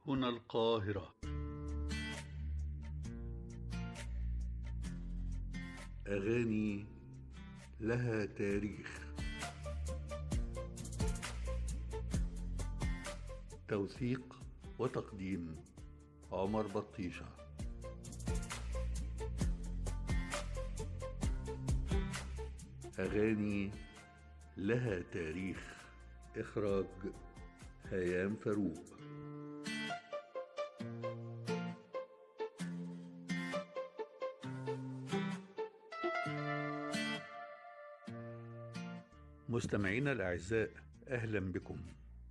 هنا القاهرة أغاني لها تاريخ توثيق وتقديم عمر بطيشة أغاني لها تاريخ إخراج هيام فاروق مستمعينا الأعزاء أهلا بكم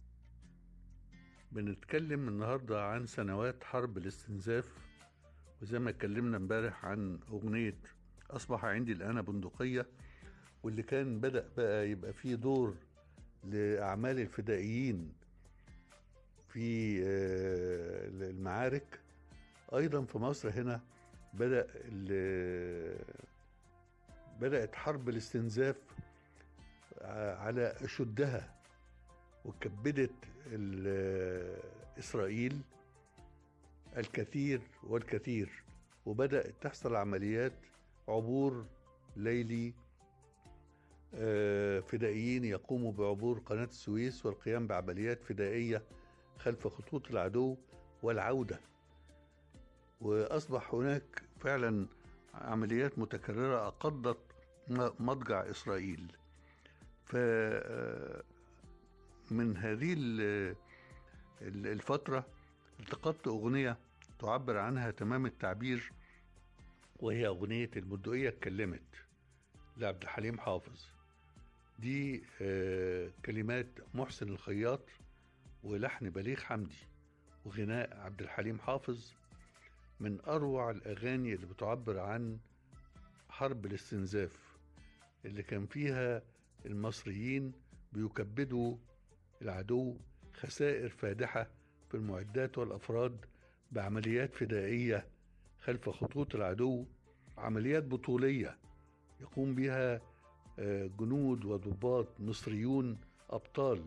بنتكلم النهاردة عن سنوات حرب الاستنزاف وزي ما اتكلمنا امبارح عن أغنية أصبح عندي الآن بندقية واللي كان بدأ بقى يبقى فيه دور لأعمال الفدائيين في آه، المعارك أيضا في مصر هنا بدأ ال- بدأت حرب الاستنزاف على أشدها وكبدت ال- إسرائيل الكثير والكثير وبدأت تحصل عمليات عبور ليلي آه، فدائيين يقوموا بعبور قناة السويس والقيام بعمليات فدائية خلف خطوط العدو والعودة وأصبح هناك فعلا عمليات متكررة أقضت م- مضجع إسرائيل ف آه، من هذه ال- ال- الفترة التقطت أغنية تعبر عنها تمام التعبير وهي أغنية البندقية اتكلمت لعبد الحليم حافظ دي آه، كلمات محسن الخياط ولحن بليغ حمدي وغناء عبد الحليم حافظ من أروع الأغاني اللي بتعبر عن حرب الاستنزاف اللي كان فيها المصريين بيكبدوا العدو خسائر فادحة في المعدات والأفراد بعمليات فدائية خلف خطوط العدو عمليات بطولية يقوم بها آه، جنود وضباط مصريون أبطال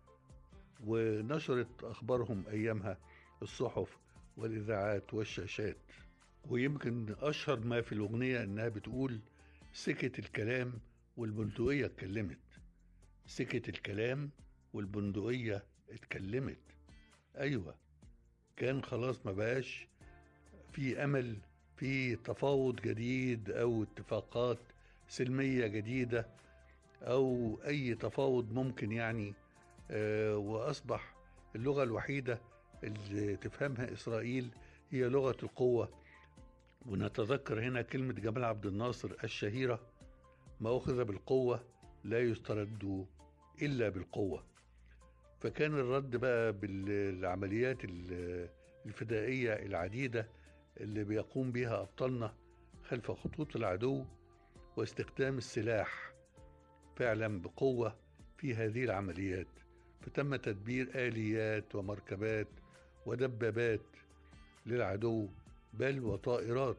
ونشرت أخبارهم أيامها الصحف والإذاعات والشاشات ويمكن أشهر ما في الأغنية إنها بتقول سكت الكلام والبندقية اتكلمت سكت الكلام والبندقية اتكلمت أيوة كان خلاص ما بقاش في أمل في تفاوض جديد أو اتفاقات سلمية جديدة أو أي تفاوض ممكن يعني آه، وأصبح اللغة الوحيدة اللي تفهمها إسرائيل هي لغة القوة ونتذكر هنا كلمة جمال عبد الناصر الشهيرة ما أخذ بالقوة لا يسترد إلا بالقوة فكان الرد بقى بالعمليات ال- الفدائية العديدة اللي بيقوم بها أبطالنا خلف خطوط العدو واستخدام السلاح فعلا بقوة في هذه العمليات فتم تدبير آليات ومركبات ودبابات للعدو بل وطائرات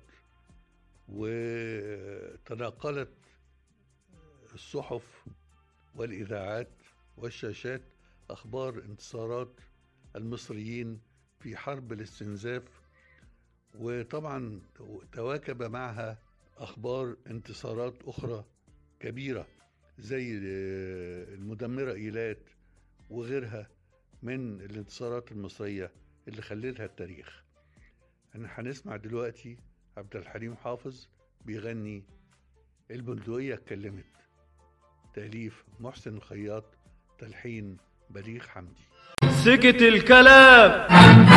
وتناقلت الصحف والإذاعات والشاشات أخبار انتصارات المصريين في حرب الاستنزاف وطبعا تواكب معها أخبار انتصارات أخرى كبيرة زي المدمرة إيلات وغيرها من الانتصارات المصرية اللي خلدها التاريخ احنا هنسمع دلوقتي عبد الحليم حافظ بيغني البندقية اتكلمت تأليف محسن الخياط تلحين بليغ حمدي سكت الكلام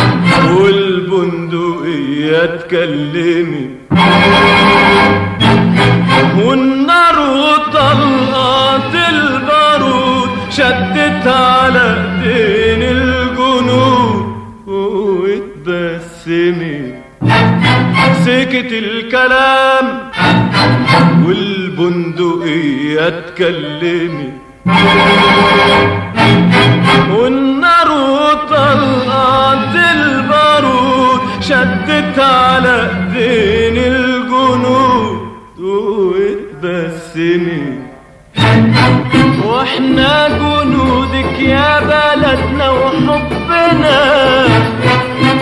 والبندقية اتكلمت والنار وطلقات البارود شدت على ايدين الجنود واتبسمت سكت الكلام والبندقية اتكلمت والنار وطلقات البارود شدت على ايدين الجنود واتبسمت واحنا جنودك يا بلدنا وحبنا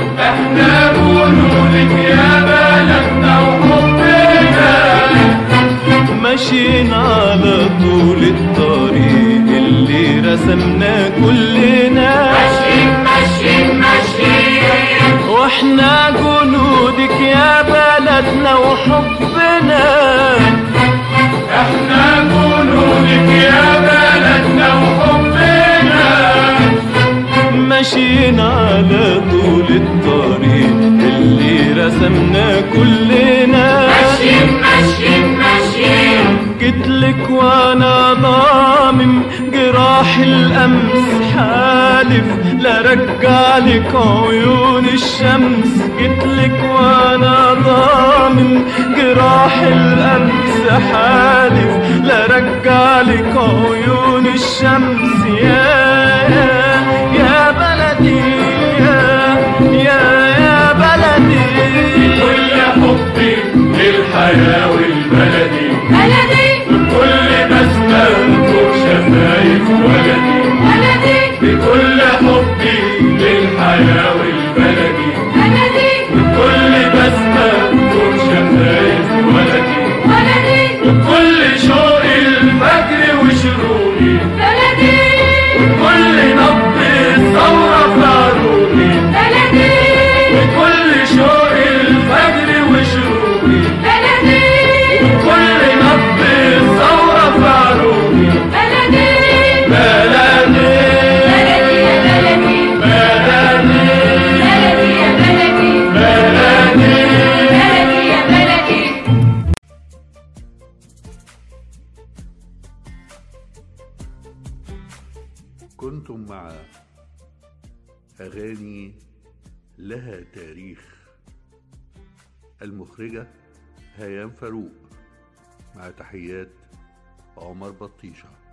حبنا احنا جنودك يا بلدنا وحبنا ماشيين على طول الطريق اللي رسمنا كلنا ماشيين ماشيين ماشيين جيتلك وانا ضامم جراح الامس حالف لا رجعلك عيون الشمس جيتلك وانا ضامم جراح الامس حالف لا رجعلك عيون الشمس يا يا يا بلدي يا يا يا بلدي كل حبي للحياة والبلدي بلدي كل بسمة فوق شفايف ولدي بلدي بكل حبي للحياة والبلدي بلدي كل بسمة فوق شفايف ولدي بلدي كل شوق الفجر وشروقي بلدي كل نبض الثورة في عروقي بلدي كل شوق الفجر وشروقي بلدي كل نبض الثورة في عروقي بلدي بلدي بلدي يا بلدي بلدي بلدي يا بلدي بلدي بلدي يا بلدي كنتم مع أغاني لها تاريخ المخرجة هيام فاروق مع تحيات عمر بطيشه